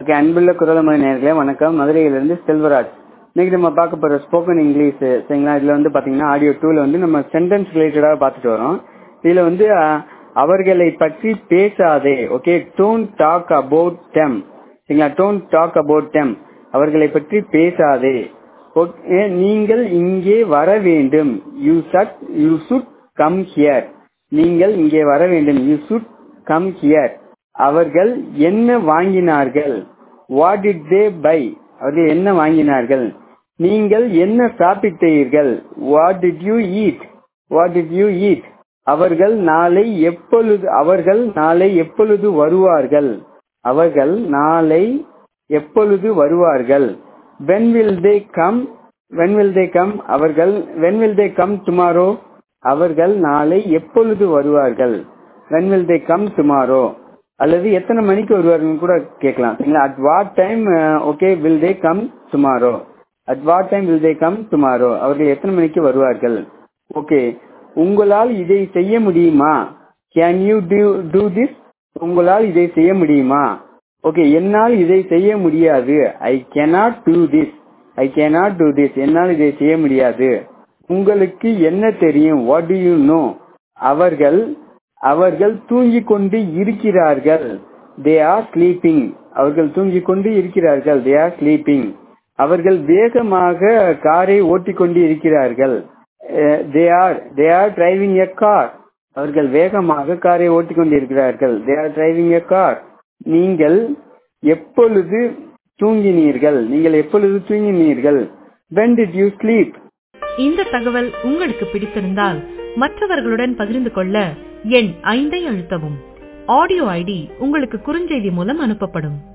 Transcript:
okay அன்புள்ள குரலமொழி நேர்களே வணக்கம் மதுரையிலிருந்து செல்வராஜ் இன்னைக்கு நம்ம பார்க்க போற ஸ்போக்கன் இங்கிலீஷ் சரிங்களா இதுல வந்து பாத்தீங்கன்னா ஆடியோ டூல வந்து நம்ம சென்டென்ஸ் ரிலேட்டடா பார்த்துட்டு வரோம் இதுல வந்து அஹ், அவர்களை பற்றி பேசாதே okay don't talk about them சரிங்களா டோன்ட் டாக் அபவுட் டெம் அவர்களை பற்றி பேசாதே ஓகே நீங்கள் இங்கே வர வேண்டும் you should you should come here நீங்கள் இங்கே வர வேண்டும் யூ சுட் கம் ஹியர் அவர்கள் என்ன வாங்கினார்கள் வாட் டிட் தே பை அவர்கள் என்ன வாங்கினார்கள் நீங்கள் என்ன சாப்பிட்டீர்கள் what did you eat what did you eat அவர்கள் நாளை எப்பொழுது அவர்கள் நாளை எப்பொழுது வருவார்கள் அவர்கள் நாளை எப்பொழுது வருவார்கள் when will they come when will they come அவர்கள் when will they come tomorrow அவர்கள் நாளை எப்பொழுது வருவார்கள் when will they come tomorrow அல்லது எத்தனை மணிக்கு வருவார்கள் கூட கேட்கலாம் சரிங்களா at what time okay will they come tomorrow at what time will they come tomorrow அவர்கள் எத்தனை மணிக்கு வருவார்கள் ஓகே உங்களால் இதை செய்ய முடியுமா can you do do this உங்களால் இதை செய்ய முடியுமா ஓகே என்னால் இதை செய்ய முடியாது ஐ cannot do this I cannot do this என்னால் இதை செய்ய முடியாது உங்களுக்கு என்ன தெரியும் வாட் டு யூ நோ அவர்கள் அவர்கள் தூங்கிக் கொண்டு இருக்கிறார்கள் தே ஆர் ஸ்லீப்பிங் அவர்கள் தூங்கிக் கொண்டு இருக்கிறார்கள் தே ஆர் ஸ்லீப்பிங் அவர்கள் வேகமாக காரை ஓட்டிக்கொண்டு இருக்கிறார்கள் they are they are driving a car அவர்கள் வேகமாக காரை ஓட்டிக்கொண்டு இருக்கிறார்கள் they are driving a car நீங்கள் எப்பொழுது தூங்கினீர்கள் நீங்கள் எப்பொழுது தூங்கினீர்கள் when did you sleep இந்த தகவல் உங்களுக்கு பிடித்திருந்தால் மற்றவர்களுடன் பகிர்ந்து கொள்ள எண் ஐந்தை அழுத்தவும் ஆடியோ ஐடி உங்களுக்கு குறுஞ்செய்தி மூலம் அனுப்பப்படும்